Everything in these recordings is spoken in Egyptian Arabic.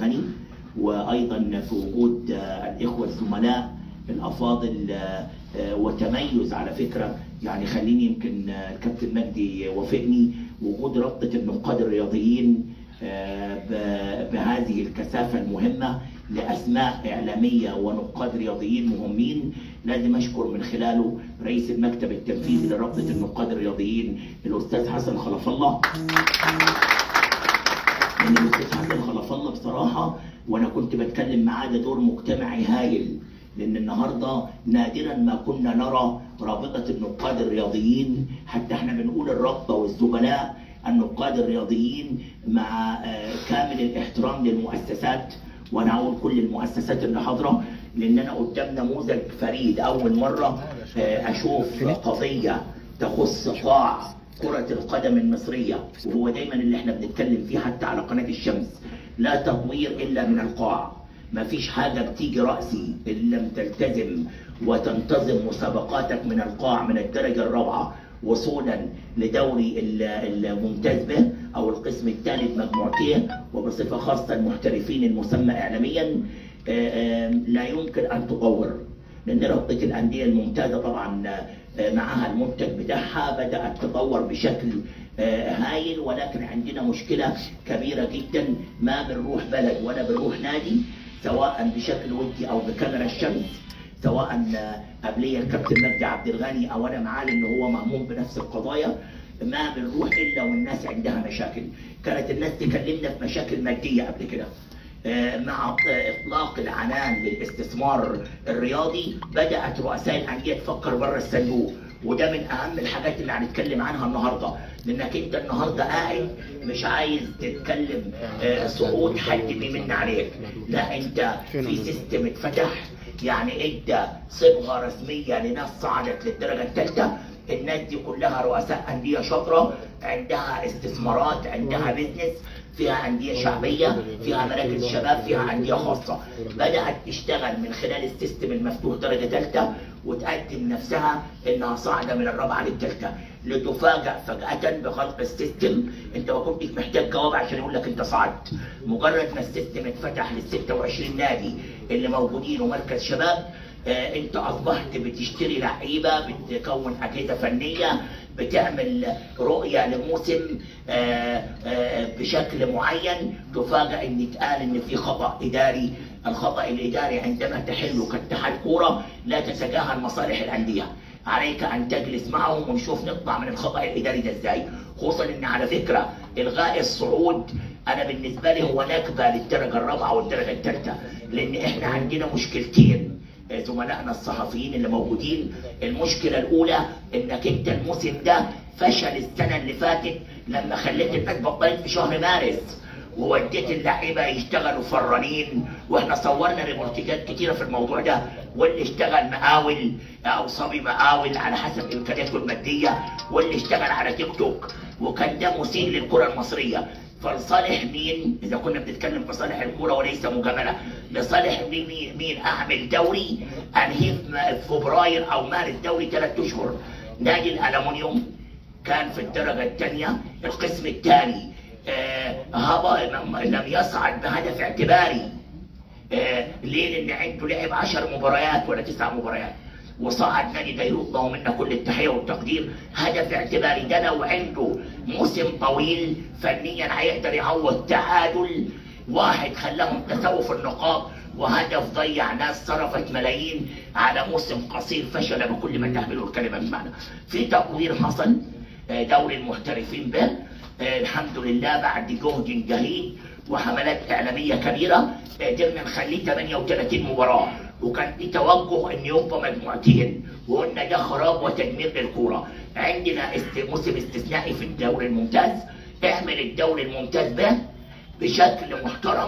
الغني وايضا في وجود آه، الاخوه الزملاء الافاضل آه، آه، وتميز على فكره يعني خليني يمكن آه، الكابتن مجدي يوافقني وجود رابطه النقاد الرياضيين آه، ب- بهذه الكثافه المهمه لاسماء اعلاميه ونقاد رياضيين مهمين لازم اشكر من خلاله رئيس المكتب التنفيذي لرابطه النقاد الرياضيين الاستاذ حسن خلف الله لان الاستاذ حسن خلف الله بصراحه وانا كنت بتكلم معاه ده دور مجتمعي هايل لان النهارده نادرا ما كنا نرى رابطه النقاد الرياضيين حتى احنا بنقول الرابطه والزملاء النقاد الرياضيين مع آه، كامل الاحترام للمؤسسات وانا اقول كل المؤسسات اللي حاضره لان انا قدام نموذج فريد اول مره آه، اشوف قضيه تخص قاع كرة القدم المصرية وهو دايما اللي احنا بنتكلم فيه حتى على قناة الشمس لا تطوير إلا من القاع ما فيش حاجة بتيجي رأسي إن لم تلتزم وتنتظم مسابقاتك من القاع من الدرجة الرابعة وصولا لدوري ال- الممتاز به أو القسم الثالث مجموعتين وبصفة خاصة المحترفين المسمى إعلاميا آه، آه، لا يمكن أن تطور لان رابطه الانديه الممتازه طبعا آه، معها المنتج بتاعها بدات تطور بشكل آه، هايل ولكن عندنا مشكله كبيره جدا ما بنروح بلد ولا بنروح نادي سواء بشكل ودي او بكاميرا الشمس سواء آه، قبليه الكابتن مجدي عبد الغني او انا معاه لان هو مهموم بنفس القضايا ما بنروح الا والناس عندها مشاكل كانت الناس تكلمنا في مشاكل ماديه قبل كده مع اطلاق العنان للاستثمار الرياضي بدات رؤساء الانديه تفكر بره الصندوق وده من اهم الحاجات اللي هنتكلم عنها النهارده لانك انت النهارده قاعد مش عايز تتكلم آه، صعود حد بيمن عليك لا انت في سيستم اتفتح يعني ادى صبغه رسميه لناس صعدت للدرجه الثالثه الناس دي كلها رؤساء انديه شاطره عندها استثمارات عندها بيزنس فيها أندية شعبية فيها مراكز شباب فيها أندية خاصة بدأت تشتغل من خلال السيستم المفتوح درجة ثالثة وتقدم نفسها إنها صاعدة من الرابعة للثالثة لتفاجأ فجأة بخلق السيستم أنت ما كنتش محتاج جواب عشان يقول لك أنت صعدت مجرد ما السيستم اتفتح لل 26 نادي اللي موجودين ومركز شباب آه، انت اصبحت بتشتري لعيبه بتكون اجهزه فنيه بتعمل رؤيه لموسم آه، آه، بشكل معين تفاجأ ان يتقال ان في خطا اداري الخطا الاداري عندما تحل كاتحاد كوره لا تتجاهل مصالح الانديه عليك ان تجلس معهم ونشوف نطلع من الخطا الاداري ده ازاي خصوصا ان على فكره الغاء الصعود انا بالنسبه لي هو نكبه للدرجه الرابعه والدرجه الثالثه لان احنا عندنا مشكلتين زملائنا الصحفيين اللي موجودين المشكله الاولى انك انت الموسم ده فشل السنه اللي فاتت لما خليت الناس بطلت في شهر مارس ووديت اللعيبه يشتغلوا فرانين واحنا صورنا ريبورتجات كتيره في الموضوع ده واللي اشتغل مقاول او صبي مقاول على حسب امكانياته الماديه واللي اشتغل على تيك توك وكان ده مسيء للكره المصريه فلصالح مين اذا كنا بنتكلم في صالح الكوره وليس مجامله لصالح مين مين, مين اعمل دوري انهيه في فبراير او مارس دوري ثلاث اشهر نادي الالومنيوم كان في الدرجه الثانيه القسم الثاني آه هبط لم يصعد بهدف اعتباري آه ليه؟ لان عنده لعب 10 مباريات ولا تسع مباريات وصعد نادي بيروت له منا كل التحيه والتقدير هدف اعتباري ده لو عنده موسم طويل فنيا هيقدر يعوض تعادل واحد خلاهم تساووا في النقاط وهدف ضيع ناس صرفت ملايين على موسم قصير فشل بكل ما تحمله الكلمه بمعنى في تطوير حصل آه، دوري المحترفين به آه، الحمد لله بعد جهد جهيد وحملات اعلاميه كبيره قدرنا نخليه 38 مباراه وكان في توجه ان يبقى مجموعتين وقلنا ده خراب وتدمير للكوره عندنا است- موسم استثنائي في الدوري الممتاز اعمل الدوري الممتاز به بشكل محترم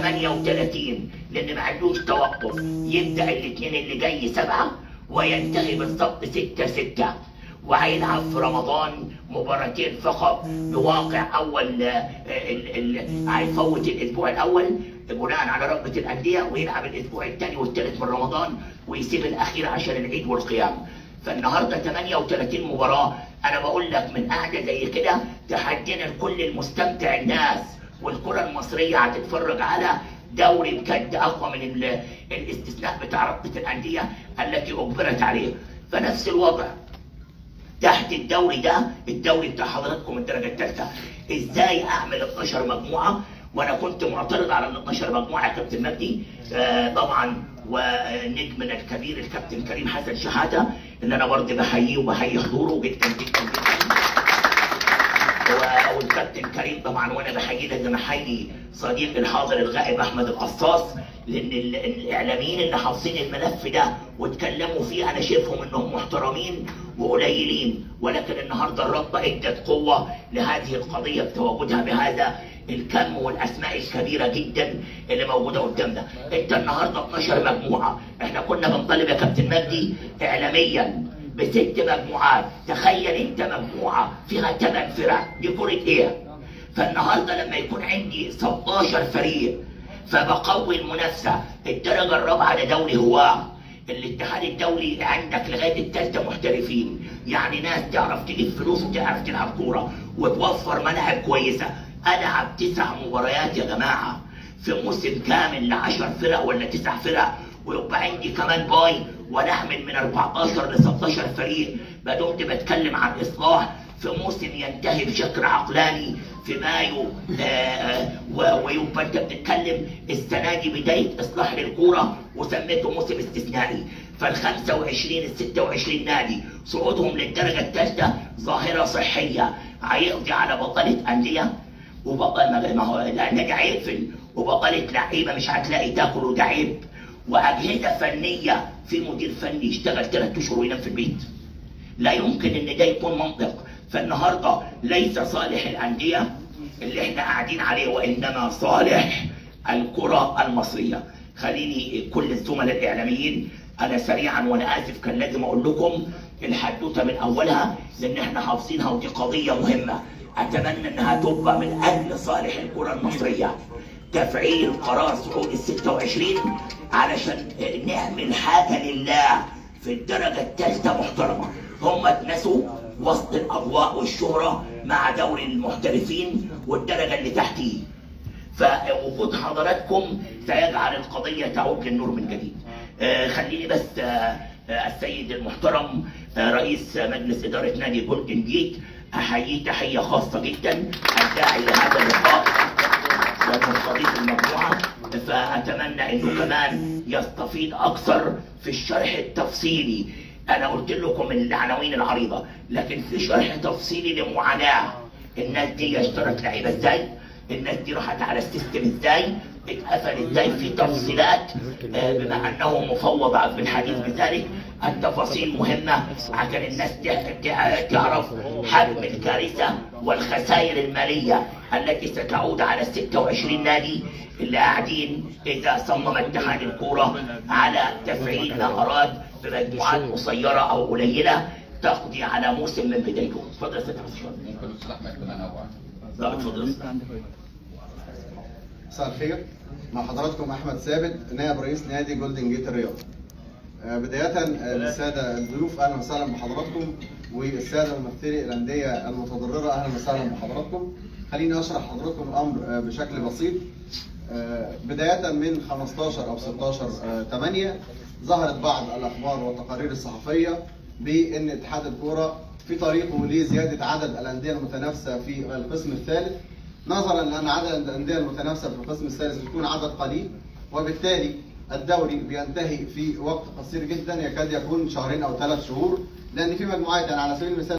38 لان ما عندوش توقف يبدا الاثنين اللي جاي سبعه وينتهي بالضبط 6 6 وهيلعب في رمضان مباراتين فقط بواقع اول آه، ال- ال- هيفوت الاسبوع الاول بناء على رغبه الانديه ويلعب الاسبوع الثاني والثالث من رمضان ويسيب الاخير عشان العيد والقيام فالنهارده 38 مباراه انا بقول لك من قاعده زي كده تحدينا لكل المستمتع الناس والكره المصريه هتتفرج على دوري بجد اقوى من ال- الاستثناء بتاع رابطه الانديه التي اجبرت عليه فنفس الوضع تحت الدوري ده الدوري بتاع حضراتكم الدرجه الثالثه ازاي اعمل 12 مجموعه وانا كنت معترض على ال 12 مجموعه يا كابتن مجدي آه طبعا ونجمنا الكبير الكابتن كريم حسن شحاته اللي انا برضه بحييه وبحيي حضوره جدا جدا جدا و- والكابتن كريم طبعا وانا بحيي لازم احيي صديقي الحاضر الغائب احمد القصاص لان ال- الاعلاميين اللي حافظين الملف ده واتكلموا فيه انا شايفهم انهم محترمين وقليلين ولكن النهارده الرابطه ادت قوه لهذه القضيه بتواجدها بهذا الكم والاسماء الكبيره جدا اللي موجوده قدامنا انت النهارده 12 مجموعه احنا كنا بنطالب يا كابتن مجدي اعلاميا بست مجموعات تخيل انت مجموعه فيها ثمان فرق دي كره ايه فالنهارده لما يكون عندي 16 فريق فبقوي المنافسه الدرجه الرابعه ده دوري هواه الاتحاد الدولي عندك لغايه الثالثه محترفين يعني ناس تعرف تجيب فلوس وتعرف تلعب كوره وتوفر ملاعب كويسه العب تسع مباريات يا جماعه في موسم كامل ل 10 فرق ولا تسع فرق ويبقى عندي كمان باي ونعمل من 14 ل 16 فريق ما دمت بتكلم عن اصلاح في موسم ينتهي بشكل عقلاني في مايو آه، آه، و- ويبقى انت بتتكلم السنه دي بدايه اصلاح للكوره وسميته موسم استثنائي فال 25 ال 26 نادي صعودهم للدرجه الثالثه ظاهره صحيه هيقضي على بطله انديه وبطل ما ما هو النادي هيقفل وبطلة لعيبه مش هتلاقي تاكل وده عيب واجهزه فنيه في مدير فني يشتغل ثلاث اشهر وينام في البيت لا يمكن ان ده يكون منطق فالنهارده ليس صالح الانديه اللي احنا قاعدين عليه وانما صالح الكره المصريه خليني كل الزملاء الاعلاميين انا سريعا وانا اسف كان لازم اقول لكم الحدوته من اولها لان احنا حافظينها ودي قضيه مهمه اتمنى انها تبقى من اجل صالح الكره المصريه تفعيل قرار صعود ال 26 علشان نعمل حاجه لله في الدرجه الثالثه محترمه هم اتنسوا وسط الاضواء والشهره مع دوري المحترفين والدرجه اللي تحتيه فوجود حضراتكم سيجعل القضيه تعود للنور من جديد. آه، خليني بس آه، آه، السيد المحترم آه، رئيس مجلس اداره نادي جولدن جيت احييه تحيه خاصه جدا الداعي لهذا اللقاء ومستضيف المجموعه فاتمنى انه كمان يستفيض اكثر في الشرح التفصيلي انا قلت لكم العناوين العريضه لكن في شرح تفصيلي لمعاناه الناس دي اشترت لعيبه ازاي الناس دي راحت على السيستم ازاي اتقفل ازاي في تفصيلات آه، بما انه مفوض بالحديث بذلك التفاصيل مهمه عشان الناس تع- تع- تعرف حجم الكارثه والخسائر الماليه التي ستعود على ال 26 نادي اللي قاعدين اذا صمم اتحاد الكوره على تفعيل ما اراد بمجموعات قصيره او قليله تقضي على موسم من بدايته. اتفضل يا سيدي مستشار. ممكن تصلح مكتبنا أول لا اتفضل يا أستاذ. مساء الخير مع حضراتكم احمد ثابت نائب رئيس نادي جولدن جيت الرياض آه، بداية آه، السادة الضيوف أهلا وسهلا بحضراتكم والسادة ممثلي الأندية المتضررة أهلا وسهلا بحضراتكم خليني أشرح حضراتكم الأمر آه، بشكل بسيط آه، بداية من 15 أو 16 آه، 8 ظهرت بعض الأخبار والتقارير الصحفية بأن اتحاد الكورة في طريقه لزيادة عدد الأندية المتنافسة في القسم الثالث نظرا لأن عدد الأندية المتنافسة في القسم الثالث بيكون عدد قليل وبالتالي الدوري بينتهي في وقت قصير جدا يكاد يكون شهرين أو ثلاث شهور لأن في مجموعات يعني على سبيل المثال